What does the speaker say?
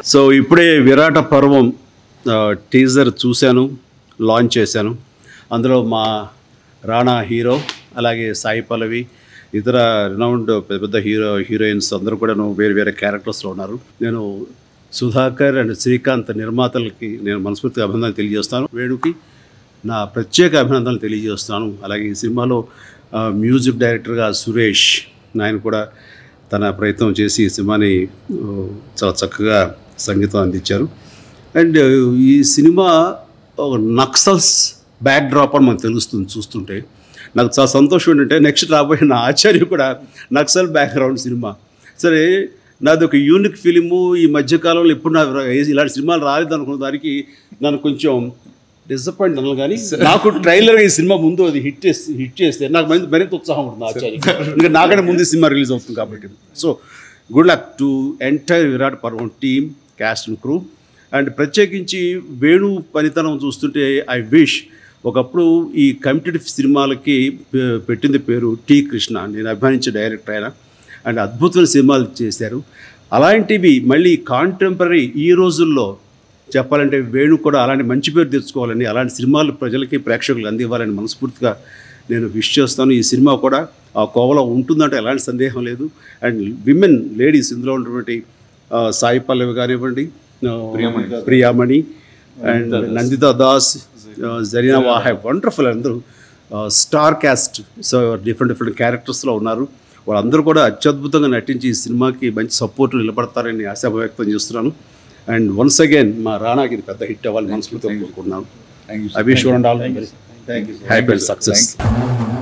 so ఇప్పుడే విరాట పర్వం teaser చూశాను లాంచ్ చేశాను అందులో మా రాణా హీరో అలాగే సాయి పల్లవి ఇతర రినౌండ్ పెద్ద పెద్ద హీరో హీరోయిన్స్ అందరూ కూడా వేరు వేరే క్యారెక్టర్స్లో ఉన్నారు నేను సుధాకర్ అండ్ శ్రీకాంత్ నిర్మాతలకి నేను మనస్ఫూర్తిగా అభినందనలు తెలియజేస్తాను వేణుకి నా ప్రత్యేక అభినందనలు తెలియజేస్తున్నాను అలాగే ఈ సినిమాలో ఆ, మ్యూజిక్ డైరెక్టర్గా సురేష్ ఆయన కూడా తన ప్రయత్నం చేసి ఈ సినిమాని ఆ, చాలా చక్కగా సంగీతం అందించారు అండ్ ఈ సినిమా ఒక నక్సల్స్ బ్యాక్ డ్రాప్ అని మనకు తెలుస్తుంది చూస్తుంటే నాకు చాలా సంతోషం ఏంటంటే నెక్స్ట్ రాబోయే నా ఆచార్య కూడా నక్సల్ బ్యాక్గ్రౌండ్ సినిమా సరే నాది ఒక యూనిక్ ఫిలిము ఈ మధ్యకాలంలో ఎప్పుడు నా ఇలాంటి సినిమాలు రాలేదు అనుకున్న దానికి నన్ను కొంచెం డిసప్పాయింట్ అన్నాను కానీ నాకు ట్రైలర్ ఈ సినిమా ముందు అది హిట్ చేస్తే హిట్ చేస్తే నాకు మరింత మరింత ఉత్సాహం ఉంటుంది ఆచార్య ఇంకా నాకంటే ముందు ఈ సినిమా రిలీజ్ అవుతుంది కాబట్టి so good luck to entire Virata Parvam team cast and crew and ప్రత్యేకించి వేణు పనితనం చూస్తుంటే ఐ విష్ ఒకప్పుడు ఈ కమిటెడ్ సినిమాలకి పె- పెట్టింది పేరు టి కృష్ణ నేను అభిమానించే డైరెక్టర్ ఆయన అండ్ అద్భుతమైన సినిమాలు చేశారు అలాంటివి మళ్ళీ కాంటెంపరీ ఈ రోజుల్లో చెప్పాలంటే వేణు కూడా అలాంటి మంచి పేరు తెచ్చుకోవాలని అలాంటి సినిమాలు ప్రజలకి ప్రేక్షకులకు అందివ్వాలని మనస్ఫూర్తిగా నేను విష్ చేస్తాను ఈ సినిమా కూడా ఆ కోవలో ఉంటుందంటే ఎలాంటి సందేహం లేదు అండ్ విమెన్ లేడీస్ ఇందులో ఉన్నటువంటి ఆ, సాయి పల్లవి కానివ్వండి ఆ, ప్రియామణి అండ్ నందిత దాస్ జరీనా వాహా వండర్ఫుల్ అందరూ star cast so different different క్యారెక్టర్స్లో ఉన్నారు వాళ్ళందరూ కూడా అత్యద్భుతంగా నటించి ఈ సినిమాకి మంచి సపోర్ట్ నిలబడతారని ఆశాభ వ్యక్తం చేస్తున్నాను అండ్ వన్స్ అగైన్ మా రానాకి ఇది పెద్ద హిట్ అవ్వాలి మనస్ఫూర్తిగా కోరుకుంటున్నాను thank you I wish all thank you happy and success